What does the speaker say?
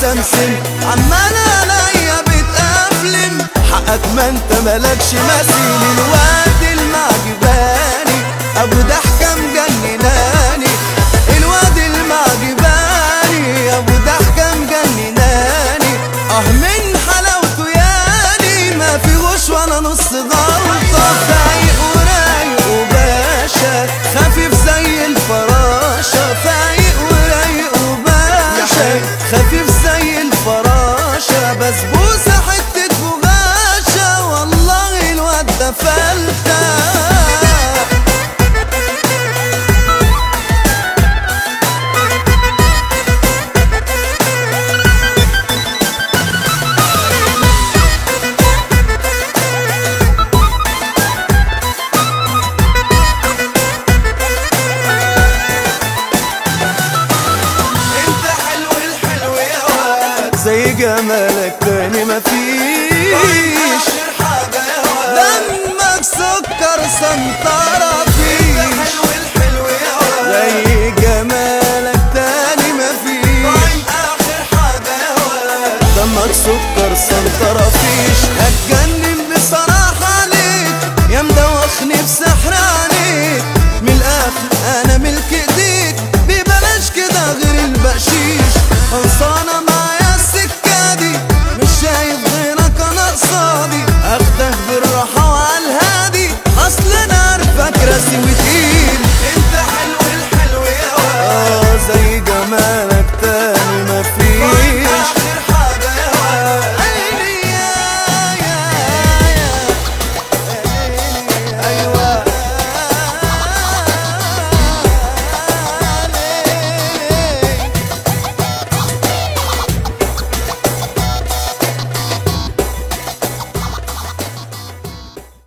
مسمسم عمال عليا بتقفلم حقك ما انت مالكش مثيل الواد المعجباني ابو ضحكه مجنناني الواد المعجباني ابو ضحكه مجنناني اه من حلاوته ياني ما فيهوش ولا نص غلطه فايق ورايق وباشا خفيف زي الفراشه فايق ورايق وباشا خفيف زي الفراشه بسبوسه حته بغاشه والله الواد ده فلته انت حلو الحلو يا واد زي جمالك تاني مفيش دمك سكر سنطرة فيش حلو الحلو يا واد زي جمالك تاني مفيش اخر حاجة يا واد دمك سكر سنطرة فيش هتجنن بصراحة